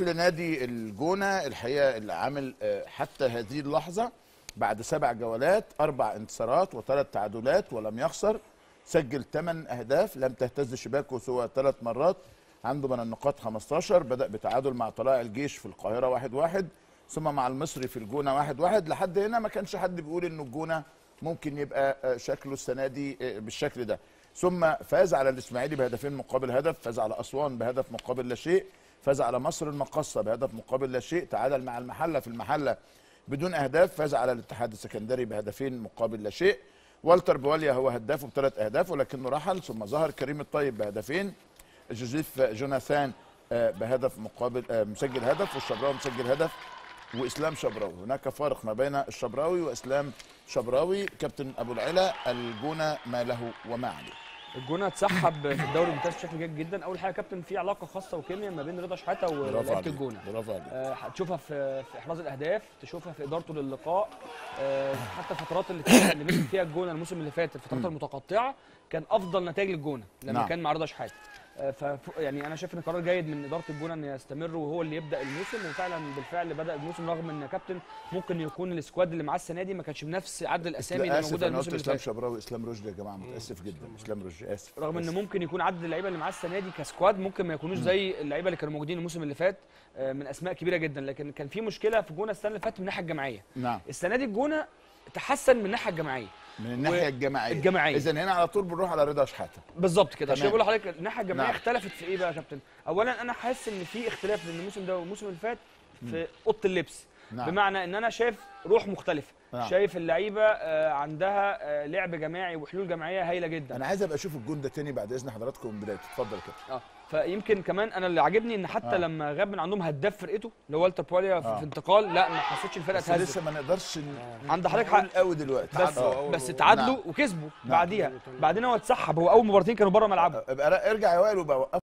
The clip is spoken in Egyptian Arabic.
لنادي الجونه الحقيقه اللي عامل آه، حتى هذه اللحظه بعد سبع جولات اربع انتصارات وثلاث تعادلات ولم يخسر سجل ثمان اهداف لم تهتز شباكه سوى ثلاث مرات عنده من النقاط 15 بدا بتعادل مع طلائع الجيش في القاهره 1 1 ثم مع المصري في الجونه 1 1 لحد هنا ما كانش حد بيقول انه الجونه ممكن يبقى آه، شكله السنه دي آه، بالشكل ده ثم فاز على الاسماعيلي بهدفين مقابل هدف فاز على اسوان بهدف مقابل لا شيء فاز على مصر المقصه بهدف مقابل لا شيء تعادل مع المحله في المحله بدون اهداف فاز على الاتحاد السكندري بهدفين مقابل لا شيء والتر بواليا هو هدافه بثلاث اهداف ولكنه رحل ثم ظهر كريم الطيب بهدفين جوزيف جوناثان آه، بهدف مقابل آه، مسجل هدف والشبراوي مسجل هدف واسلام شبراوي هناك فارق ما بين الشبراوي واسلام شبراوي كابتن ابو العلا الجونه ما له وما عليه الجونه اتسحب في الدوري الممتاز بشكل جيد جدا اول حاجه يا كابتن في علاقه خاصه وكيمياء ما بين رضا شحاته برافو ولعيبه عليك الجونه برافو عليك آه، هتشوفها في في احراز الاهداف تشوفها في ادارته للقاء آه، حتى الفترات اللي كان اللي مسك فيها الجونه الموسم اللي فات الفترات مم. المتقطعه كان افضل نتائج للجونه لما نعم. كان مع رضا شحاته آه، ف يعني انا شايف ان قرار جيد من اداره الجونه ان يستمر وهو اللي يبدا الموسم وفعلا بالفعل بدا الموسم رغم ان كابتن ممكن يكون السكواد اللي معاه السنه دي ما كانش بنفس عدد الاسامي اللي اسف موجوده انا قلت الموسم اللي اسلام فات شبراوي اسلام رشدي يا جماعه متاسف جدا اسلام رشدي اسف رغم ان آسف. ممكن يكون عدد اللعيبه اللي معاه السنه دي كسكواد ممكن ما يكونوش زي اللعيبه اللي كانوا موجودين الموسم اللي فات آه، من اسماء كبيره جدا لكن كان في مشكله في جونه السنه اللي فاتت من الناحيه الجماعيه نعم السنه دي الجونه تحسن من الناحيه الجماعيه من الناحيه الجماعيه الجماعية. اذا هنا على طول بنروح على رضا شحاته بالظبط كده عشان تمام. بقول لحضرتك الناحيه الجماعيه نعم. اختلفت في ايه بقى يا كابتن اولا انا حاسس ان في اختلاف بين الموسم ده والموسم اللي فات في اوضه اللبس نعم. بمعنى ان انا شايف روح مختلفه نعم. شايف اللعيبه آه، عندها آه، لعب جماعي وحلول جماعيه هايله جدا انا عايز ابقى اشوف الجون ده تاني بعد اذن حضراتكم من بدايته اتفضل كده اه فيمكن كمان انا اللي عاجبني ان حتى آه. آه. لما غاب من عندهم هداف فرقته اللي هو والتر بواليا في, آه. في انتقال لا ما حسيتش الفرقه بس اتهزت لسه ما نقدرش ن- عند حضرتك نقول حق قوي دلوقتي بس آه. بس تعادلوا نعم. وكسبوا نعم. بعديها بعدين هو اتسحب هو اول مباراتين كانوا بره ملعبه ابقى ارجع يا وائل وبقى